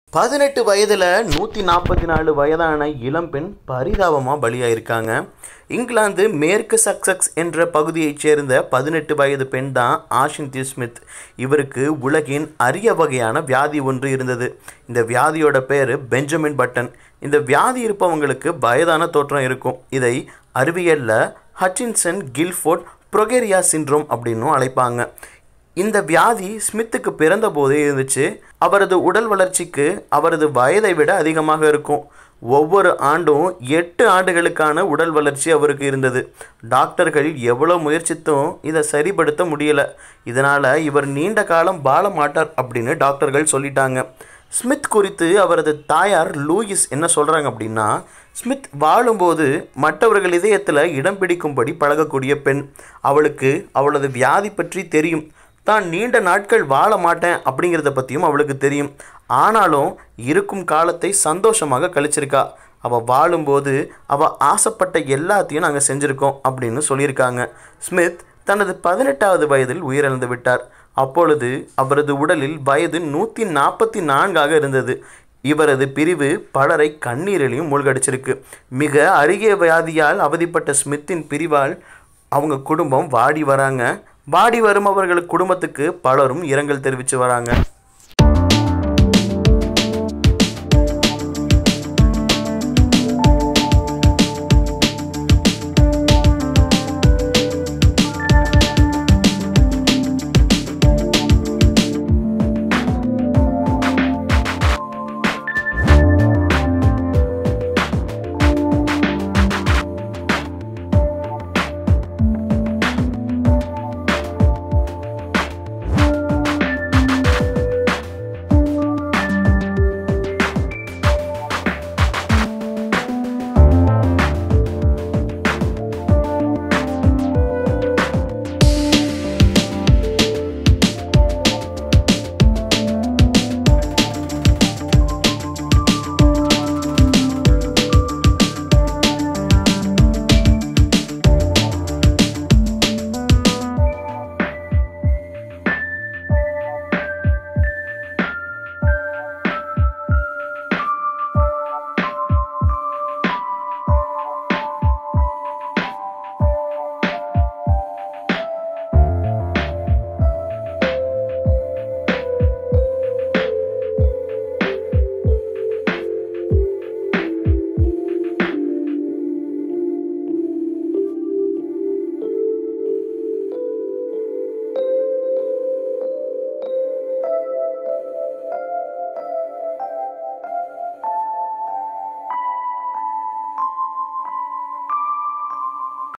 பதினெட்டு வயதில் நூற்றி நாற்பத்தி நாலு வயதான இளம்பெண் பரிதாபமாக பலியாயிருக்காங்க இங்கிலாந்து மேற்கு சக்சக்ஸ் என்ற பகுதியைச் சேர்ந்த பதினெட்டு வயது பெண் தான் ஆஷிந்தி ஸ்மித் இவருக்கு உலகின் அரிய வகையான வியாதி ஒன்று இருந்தது இந்த வியாதியோட பேர் பெஞ்சமின் பட்டன் இந்த வியாதி இருப்பவங்களுக்கு வயதான தோற்றம் இருக்கும் இதை அறிவியலில் ஹட்சின்சன் கில்ஃபோர்ட் ப்ரொகேரியா சின்ரோம் அப்படின்னும் அழைப்பாங்க இந்த வியாதி ஸ்மித்துக்கு பிறந்த போதே இருந்துச்சு அவரது உடல் வளர்ச்சிக்கு அவரது வயதை விட அதிகமாக இருக்கும் ஒவ்வொரு ஆண்டும் எட்டு ஆண்டுகளுக்கான உடல் வளர்ச்சி அவருக்கு இருந்தது டாக்டர்கள் எவ்வளோ முயற்சித்தும் இதை சரிப்படுத்த முடியல இதனால் இவர் நீண்ட காலம் வாழ மாட்டார் அப்படின்னு டாக்டர்கள் சொல்லிட்டாங்க ஸ்மித் குறித்து அவரது தாயார் லூயிஸ் என்ன சொல்கிறாங்க அப்படின்னா ஸ்மித் வாழும்போது மற்றவர்கள் இதயத்தில் இடம் பிடிக்கும்படி பழகக்கூடிய பெண் அவளுக்கு அவளது வியாதி பற்றி தெரியும் தான் நீண்ட நாட்கள் வாழ மாட்டேன் அப்படிங்கிறத பற்றியும் அவளுக்கு தெரியும் ஆனாலும் இருக்கும் காலத்தை சந்தோஷமாக கழிச்சிருக்கா அவள் வாழும்போது அவள் ஆசைப்பட்ட எல்லாத்தையும் நாங்கள் செஞ்சுருக்கோம் அப்படின்னு சொல்லியிருக்காங்க ஸ்மித் தனது பதினெட்டாவது வயதில் உயிரிழந்து விட்டார் அப்பொழுது அவரது உடலில் வயது நூற்றி நாற்பத்தி நான்காக இருந்தது இவரது பிரிவு பலரை கண்ணீரிலையும் மூழ்கடிச்சிருக்கு மிக அருகிய வியாதியால் அவதிப்பட்ட ஸ்மித்தின் பிரிவால் அவங்க குடும்பம் வாடி வராங்க வாடி வரும் அவர்கள் குடும்பத்துக்கு பலரும் இரங்கல் தெரிவித்து வராங்க